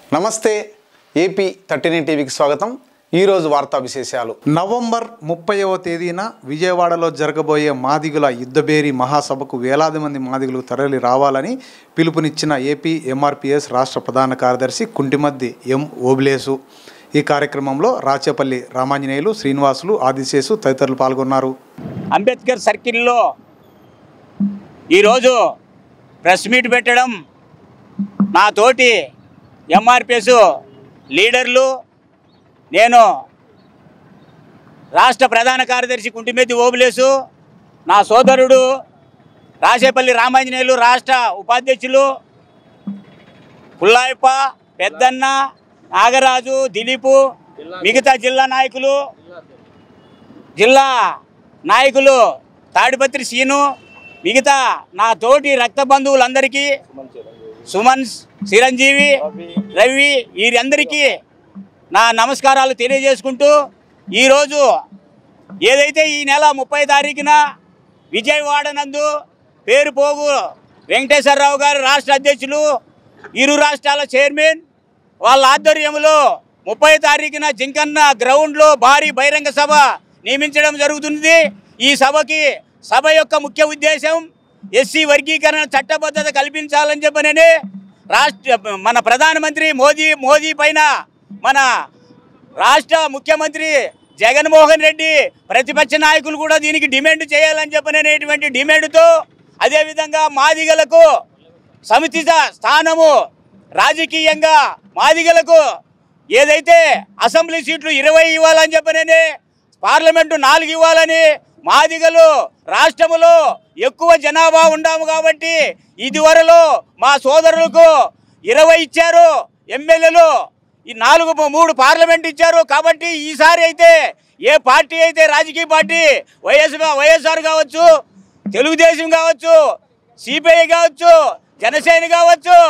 నమస్తే AP thirty nine టీవీకి స్వాగతం ఈరోజు వార్తా విశేషాలు నవంబర్ ముప్పైవ తేదీన విజయవాడలో జరగబోయే మాదిగుల యుద్ధబేరి మహాసభకు వేలాది మంది మాదిగులు తరలి రావాలని పిలుపునిచ్చిన ఏపీ ఎంఆర్పిఎస్ రాష్ట్ర ప్రధాన కార్యదర్శి కుంటిమద్ది ఎం ఓబిలేసు ఈ కార్యక్రమంలో రాచేపల్లి రామాంజనేయులు శ్రీనివాసులు ఆదిశేషు తదితరులు పాల్గొన్నారు అంబేద్కర్ సర్కిల్లో ఈరోజు ప్రెస్ మీట్ పెట్టడం నా తోటి ఎంఆర్పిఎస్ లీడర్లు నేను రాష్ట్ర ప్రధాన కార్యదర్శి కుంటిమెద్ది ఓబులేసు నా సోదరుడు రాసేపల్లి రామాంజనేయులు రాష్ట్ర ఉపాధ్యక్షులు పుల్లాయప్ప పెద్దన్న నాగరాజు దిలీపు మిగతా జిల్లా నాయకులు జిల్లా నాయకులు తాడిపత్రి సీను మిగతా నా తోటి రక్త బంధువులందరికీ సుమన్ చిరంజీవి రవి వీరందరికీ నా నమస్కారాలు తెలియజేసుకుంటూ ఈరోజు ఏదైతే ఈ నెల ముప్పై తారీఖున విజయవాడ నందు పేరు పోగు వెంకటేశ్వరరావు గారు రాష్ట్ర అధ్యక్షులు ఇరు రాష్ట్రాల చైర్మన్ వాళ్ళ ఆధ్వర్యంలో ముప్పై తారీఖున జింకన్న గ్రౌండ్లో భారీ బహిరంగ సభ నియమించడం జరుగుతుంది ఈ సభకి సభ యొక్క ముఖ్య ఉద్దేశం ఎస్సీ వర్గీకరణ చట్టబద్ధత కల్పించాలని చెప్పనని రాష్ట్ర మన ప్రధానమంత్రి మోదీ మోదీ పైన మన రాష్ట్ర ముఖ్యమంత్రి జగన్మోహన్ రెడ్డి ప్రతిపక్ష నాయకులు కూడా దీనికి డిమాండ్ చేయాలని చెప్పననేటువంటి డిమాండ్తో అదేవిధంగా మాదిగలకు సమితిత స్థానము రాజకీయంగా మాదిగలకు ఏదైతే అసెంబ్లీ సీట్లు ఇరవై ఇవ్వాలని చెప్పనని పార్లమెంటు నాలుగు ఇవ్వాలని మాదిగలు రాష్ట్రములో ఎక్కువ జనాభా ఉండాము కాబట్టి ఇదివరలో మా సోదరులకు ఇరవై ఇచ్చారు ఎమ్మెల్యేలు ఈ నాలుగు మూడు పార్లమెంట్ ఇచ్చారు కాబట్టి ఈసారి అయితే ఏ పార్టీ అయితే రాజకీయ పార్టీ వైఎస్ వైఎస్ఆర్ కావచ్చు తెలుగుదేశం కావచ్చు సిపిఐ కావచ్చు జనసేన కావచ్చు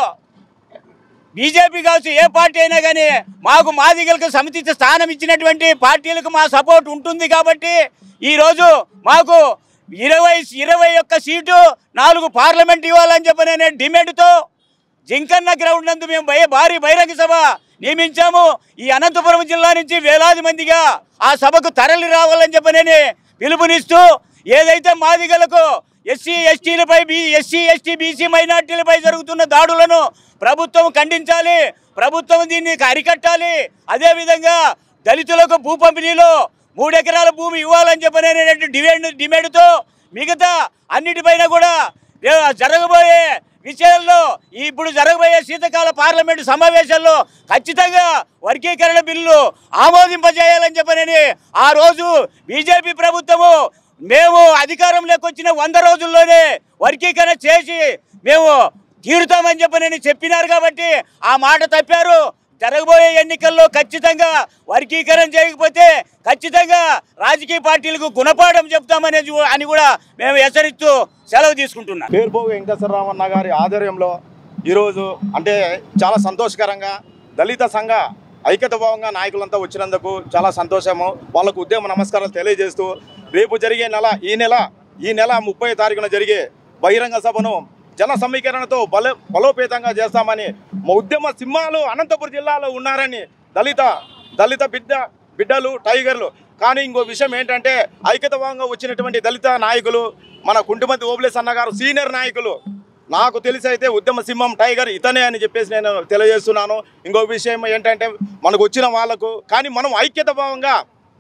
బీజేపీ కావచ్చు ఏ పార్టీ అయినా కానీ మాకు మాదిగలకు సమితి స్థానం ఇచ్చినటువంటి పార్టీలకు మా సపోర్ట్ ఉంటుంది కాబట్టి ఈరోజు మాకు ఇరవై ఇరవై ఒక్క సీటు నాలుగు పార్లమెంట్ ఇవ్వాలని చెప్పిన డిమాండ్తో జింకన్న గ్రౌండ్ నందు మేము భయ భారీ బహిరంగ సభ నియమించాము ఈ అనంతపురం జిల్లా నుంచి వేలాది మందిగా ఆ సభకు తరలి రావాలని చెప్పనని పిలుపునిస్తూ ఏదైతే మాదిగలకు ఎస్సీ ఎస్టీలపై బీ ఎస్సీ ఎస్టీ బీసీ మైనార్టీలపై జరుగుతున్న దాడులను ప్రభుత్వం ఖండించాలి ప్రభుత్వం దీన్ని అరికట్టాలి అదేవిధంగా దళితులకు భూ పంపిణీలో మూడు ఎకరాల భూమి ఇవ్వాలని చెప్పినటువంటి డిమాండ్ డిమాండ్తో మిగతా అన్నిటిపైన కూడా ఏ, జరగబోయే విషయాల్లో ఇప్పుడు జరగబోయే శీతకాల పార్లమెంటు సమావేశాల్లో ఖచ్చితంగా వర్గీకరణ బిల్లు ఆమోదింపజేయాలని చెప్పనని ఆ రోజు బీజేపీ ప్రభుత్వము మేము అధికారంలోకి వచ్చిన వంద రోజుల్లోనే వర్గీకరణ చేసి మేము తీరుతామని చెప్పనని చెప్పినారు కాబట్టి ఆ మాట తప్పారు జరగబోయే ఎన్నికల్లో ఖచ్చితంగా వర్గీకరణ చేయకపోతే ఖచ్చితంగా రాజకీయ పార్టీలకు గుణపాఠం చెప్తామని అని కూడా మేము హెచ్చరిస్తూ సెలవు తీసుకుంటున్నాం పేరుపోగు వెంకటేశ్వరరావు అన్న గారి ఆధ్వర్యంలో ఈరోజు అంటే చాలా సంతోషకరంగా దళిత సంఘ ఐక్యత భావంగా నాయకులంతా వచ్చినందుకు చాలా సంతోషము వాళ్ళకు ఉద్యమ నమస్కారాలు తెలియజేస్తూ రేపు జరిగే నెల ఈ నెల ఈ నెల ముప్పై తారీఖున జరిగే బహిరంగ సభను జన సమీకరణతో బల బలోపేతంగా చేస్తామని మా ఉద్యమ సింహాలు అనంతపురం జిల్లాలో ఉన్నారని దళిత దళిత బిడ్డ బిడ్డలు టైగర్లు కానీ ఇంకో విషయం ఏంటంటే ఐక్యత భావంగా వచ్చినటువంటి దళిత నాయకులు మన కుంటుమతి ఓబులేస్ అన్న గారు సీనియర్ నాయకులు నాకు తెలిసి అయితే ఉద్యమ సింహం టైగర్ ఇతనే అని చెప్పేసి నేను తెలియజేస్తున్నాను ఇంకో విషయం ఏంటంటే మనకు వచ్చిన వాళ్ళకు కానీ మనం ఐక్యత భావంగా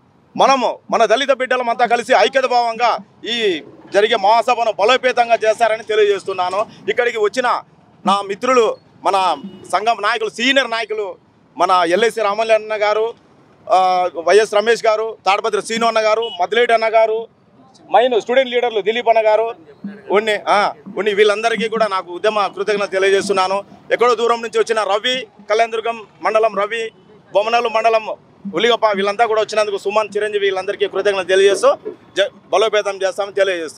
మనము మన దళిత బిడ్డలమంతా కలిసి ఐక్యత భావంగా ఈ జరిగే మహాసభను బలోపేతంగా చేస్తారని తెలియజేస్తున్నాను ఇక్కడికి వచ్చిన నా మిత్రులు మన సంఘం నాయకులు సీనియర్ నాయకులు మన ఎల్ఐసి రామల్లి గారు ఆ, వైఎస్ రమేష్ గారు తాడపత్రి శ్రీను అన్న గారు మదిలేటి అన్న గారు మైన్ స్టూడెంట్ లీడర్లు దిలీప్ అన్న గారు ఉన్ని ఆ, ఉన్ని వీళ్ళందరికీ కూడా నాకు ఉద్యమ కృతజ్ఞత తెలియజేస్తున్నాను ఎక్కడో దూరం నుంచి వచ్చిన రవి కళ్యాణదుర్గం మండలం రవి బొమ్మనలు మండలం ఉలిగప్ప వీళ్ళంతా కూడా వచ్చినందుకు సుమన్ చిరంజీవి వీళ్ళందరికీ కృతజ్ఞత తెలియజేస్తూ జ- బలోపేతం చేస్తామని తెలియజేస్తాం